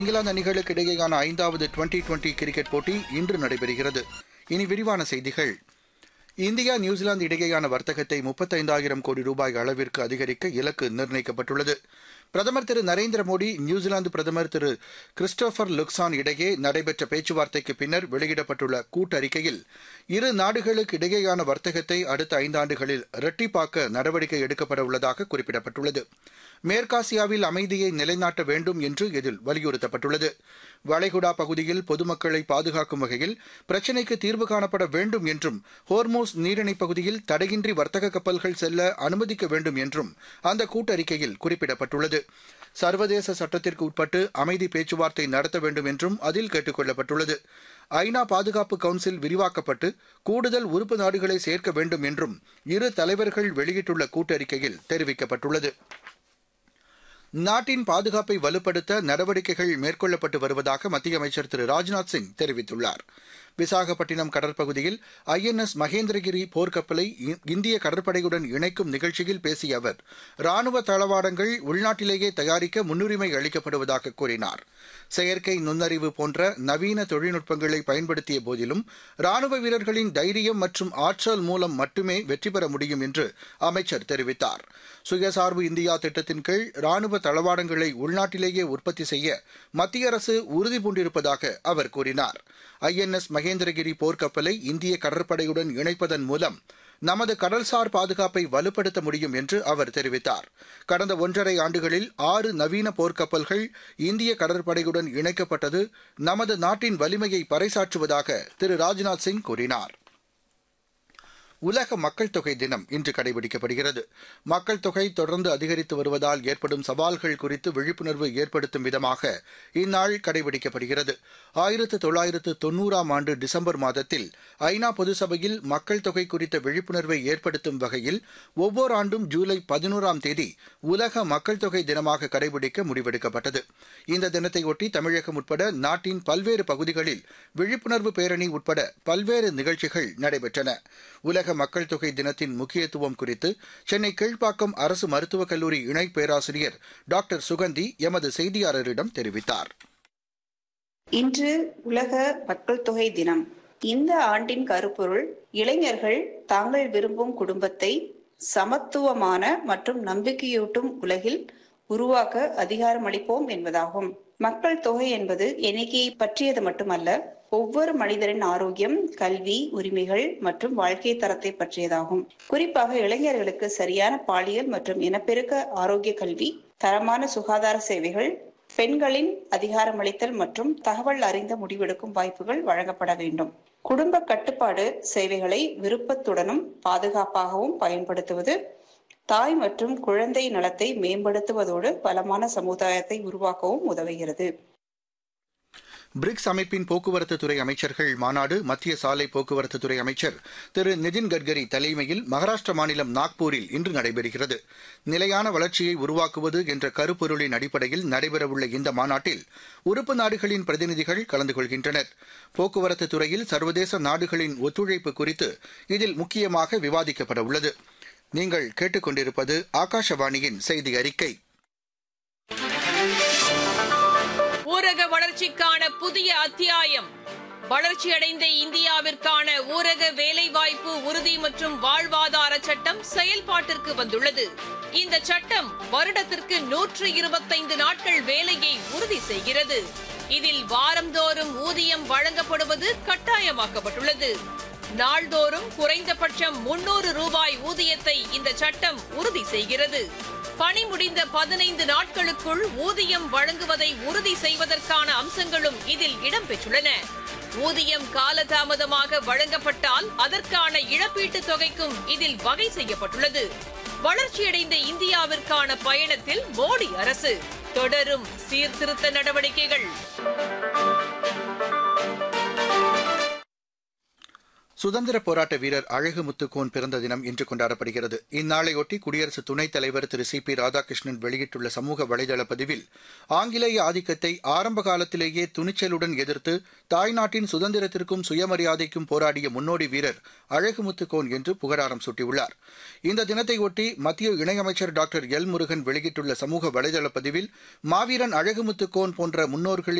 இங்கிலாந்து அணிகளுக்கு இடையேயான ஐந்தாவது டுவெண்டி டுவெண்டி கிரிக்கெட் போட்டி இன்று நடைபெறுகிறது இனி விரிவான செய்திகள் இந்தியா நியூசிலாந்து இடையேயான வர்த்தகத்தை முப்பத்தைந்தாயிரம் கோடி ரூபாய் அளவிற்கு அதிகரிக்க இலக்கு நிர்ணயிக்கப்பட்டுள்ளது பிரதமர் திரு நரேந்திர மோடி நியூசிலாந்து பிரதமர் திரு கிறிஸ்டோபர் லுக்சான் இடையே நடைபெற்ற பேச்சுவார்த்தைக்கு பின்னர் வெளியிடப்பட்டுள்ள கூட்டறிக்கையில் இரு நாடுகளுக்கு இடையேயான வர்த்தகத்தை அடுத்த ஐந்தாண்டுகளில் இரட்டிப்பாக்க நடவடிக்கை எடுக்கப்பட உள்ளதாக குறிப்பிடப்பட்டுள்ளது மேற்காசியாவில் அமைதியை நிலைநாட்ட வேண்டும் என்று இதில் வலியுறுத்தப்பட்டுள்ளது வளைகுடா பகுதியில் பொதுமக்களை பாதுகாக்கும் வகையில் பிரச்சினைக்கு தீர்வு காணப்பட வேண்டும் என்றும் ஹோர்மோஸ் நீரிணைப் பகுதியில் தடையின்றி வர்த்தக கப்பல்கள் செல்ல அனுமதிக்க வேண்டும் என்றும் அந்த கூட்டறிக்கையில் குறிப்பிடப்பட்டுள்ளது சர்வதேச சட்டத்திற்கு உட்பட்டு அமைதி பேச்சுவார்த்தை நடத்த வேண்டும் என்றும் அதில் கேட்டுக் கொள்ளப்பட்டுள்ளது ஐநா பாதுகாப்பு கவுன்சில் விரிவாக்கப்பட்டு கூடுதல் உறுப்பு நாடுகளை சேர்க்க வேண்டும் என்றும் இரு தலைவர்கள் வெளியிட்டுள்ள கூட்டறிக்கையில் தெரிவிக்கப்பட்டுள்ளது நாட்டின் பாதுகாப்பை வலுப்படுத்த நடவடிக்கைகள் மேற்கொள்ளப்பட்டு வருவதாக மத்திய அமைச்சர் திரு ராஜ்நாத் சிங் தெரிவித்துள்ளார் விசாகப்பட்டினம் கடற்பகுதியில் ஐஎன்எஸ் மகேந்திரகிரி போர்க்கப்பலை இந்திய கடற்படையுடன் இணைக்கும் நிகழ்ச்சியில் பேசிய அவர் ராணுவ தளவாடங்கள் உள்நாட்டிலேயே தயாரிக்க முன்னுரிமை அளிக்கப்படுவதாக கூறினார் செயற்கை நுண்ணறிவு போன்ற நவீன தொழில்நுட்பங்களை பயன்படுத்திய போதிலும் ராணுவ வீரர்களின் தைரியம் மற்றும் ஆற்றல் மூலம் மட்டுமே வெற்றி பெற முடியும் என்று அமைச்சர் தெரிவித்தார் சுயசார்பு இந்தியா திட்டத்தின் கீழ் ராணுவ தளவாடங்களை உள்நாட்டிலேயே உற்பத்தி செய்ய மத்திய அரசு உறுதிபூண்டிருப்பதாக அவர் கூறினார் ஐஎன்எஸ் மகேந்திரகிரி போர்க்கப்பலை இந்திய கடற்படையுடன் இணைப்பதன் மூலம் நமது கடல்சார் பாதுகாப்பை வலுப்படுத்த முடியும் என்று அவர் தெரிவித்தார் கடந்த ஒன்றரை ஆண்டுகளில் ஆறு நவீன போர்க்கப்பல்கள் இந்திய கடற்படையுடன் இணைக்கப்பட்டது நமது நாட்டின் வலிமையை பறைசாற்றுவதாக திரு ராஜ்நாத் சிங் கூறினார் உலக மக்கள் தொகை தினம் இன்று கடைபிடிக்கப்படுகிறது மக்கள் தொகை தொடர்ந்து அதிகரித்து வருவதால் ஏற்படும் சவால்கள் குறித்து விழிப்புணர்வு ஏற்படுத்தும் விதமாக இந்நாள் கடைபிடிக்கப்படுகிறது ஆயிரத்து தொள்ளாயிரத்து தொன்னூறாம் ஆண்டு டிசம்பர் மாதத்தில் ஐநா பொதுசபையில் மக்கள் தொகை குறித்த விழிப்புணர்வை ஏற்படுத்தும் வகையில் ஒவ்வொரு ஆண்டும் ஜூலை பதினோராம் தேதி உலக மக்கள் தொகை தினமாக கடைபிடிக்க முடிவெடுக்கப்பட்டது இந்த தினத்தையொட்டி தமிழகம் உட்பட நாட்டின் பல்வேறு பகுதிகளில் விழிப்புணர்வு பேரணி உட்பட பல்வேறு நிகழ்ச்சிகள் நடைபெற்றன உலக மக்கள் தொகை தினத்தின் முக்கியத்துவம் குறித்து சென்னை கீழ்ப்பாக்கம் அரசு மருத்துவக் கல்லூரி இணை பேராசிரியர் டாக்டர் சுகந்தி எமது செய்தியாளரிடம் தெரிவித்தார் இன்று உலக மக்கள் தொகை தினம் இந்த ஆண்டின் கருப்பொருள் இளைஞர்கள் தாங்கள் விரும்பும் குடும்பத்தை சமத்துவமான மற்றும் நம்பிக்கையூட்டும் உலகில் உருவாக்க அதிகாரமளிப்போம் என்பதாகும் மக்கள் தொகை என்பது எண்ணிக்கையை பற்றியது மட்டுமல்ல ஒவ்வொரு மனிதரின் ஆரோக்கியம் கல்வி உரிமைகள் மற்றும் வாழ்க்கை தரத்தை பற்றியதாகும் குறிப்பாக இளைஞர்களுக்கு சரியான பாலியல் மற்றும் இனப்பெருக்க ஆரோக்கிய கல்வி தரமான சுகாதார சேவைகள் பெண்களின் அதிகாரமளித்தல் மற்றும் தகவல் அறிந்த முடிவெடுக்கும் வாய்ப்புகள் வழங்கப்பட வேண்டும் குடும்ப கட்டுப்பாடு சேவைகளை விருப்பத்துடனும் பாதுகாப்பாகவும் பயன்படுத்துவது தாய் மற்றும் குழந்தை நலத்தை மேம்படுத்துவதோடு பலமான சமுதாயத்தை உருவாக்கவும் உதவுகிறது பிரிக்ஸ் அமைப்பின் போக்குவரத்து துறை அமைச்சர்கள் மாநாடு மத்திய சாலை போக்குவரத்து துறை அமைச்சர் திரு நிதின் கட்கரி தலைமையில் மகாராஷ்டிர மாநிலம் நாக்பூரில் இன்று நடைபெறுகிறது நிலையான வளர்ச்சியை உருவாக்குவது என்ற கருப்பொருளின் அடிப்படையில் நடைபெறவுள்ள இந்த மாநாட்டில் உறுப்பு நாடுகளின் பிரதிநிதிகள் கலந்து கொள்கின்றனர் போக்குவரத்து துறையில் சர்வதேச நாடுகளின் ஒத்துழைப்பு குறித்து இதில் முக்கியமாக விவாதிக்கப்பட உள்ளது நீங்கள் கேட்டுக்கொண்டிருப்பது ஆகாஷவாணியின் செய்தி அறிக்கை ஊரக வளர்ச்சிக்கான புதிய அத்தியாயம் வளர்ச்சியடைந்த இந்தியாவிற்கான ஊரக வேலைவாய்ப்பு உறுதி மற்றும் வாழ்வாதார சட்டம் செயல்பாட்டிற்கு வந்துள்ளது இந்த சட்டம் வருடத்திற்கு நூற்று இருபத்தைந்து நாட்கள் வேலையை உறுதி செய்கிறது இதில் வாரந்தோறும் ஊதியம் வழங்கப்படுவது கட்டாயமாக்கப்பட்டுள்ளது நாள்தோறும் குறைந்தபட்சம் முன்னூறு ரூபாய் ஊதியத்தை இந்த சட்டம் உறுதி செய்கிறது பணி முடிந்த பதினைந்து நாட்களுக்குள் ஊதியம் வழங்குவதை உறுதி செய்வதற்கான அம்சங்களும் இதில் இடம்பெற்றுள்ளன ஊதியம் காலதாமதமாக வழங்கப்பட்டால் அதற்கான இழப்பீட்டுத் தொகைக்கும் இதில் வகை செய்யப்பட்டுள்ளது வளர்ச்சியடைந்த இந்தியாவிற்கான பயணத்தில் மோடி அரசு தொடரும் சீர்திருத்த நடவடிக்கைகள் சுதந்திர போராட்ட வீரர் அழகு முத்துக்கோன் பிறந்த தினம் இன்று கொண்டாடப்படுகிறது இந்நாளையொட்டி குடியரசு துணைத் தலைவர் திரு சி பி ராதாகிருஷ்ணன் வெளியிட்டுள்ள சமூக வலைதள பதிவில் ஆங்கிலேய ஆதிக்கத்தை ஆரம்ப காலத்திலேயே துணிச்சலுடன் எதிர்த்து தாய்நாட்டின் சுதந்திரத்திற்கும் சுயமரியாதைக்கும் போராடிய முன்னோடி வீரர் அழகு முத்துக்கோன் என்று புகழாரம் சூட்டியுள்ளார் இந்த தினத்தையொட்டி மத்திய இணையமைச்சர் டாக்டர் எல் முருகன் வெளியிட்டுள்ள சமூக வலைதள பதிவில் மாவீரன் அழகு முத்துக்கோன் போன்ற முன்னோர்களின்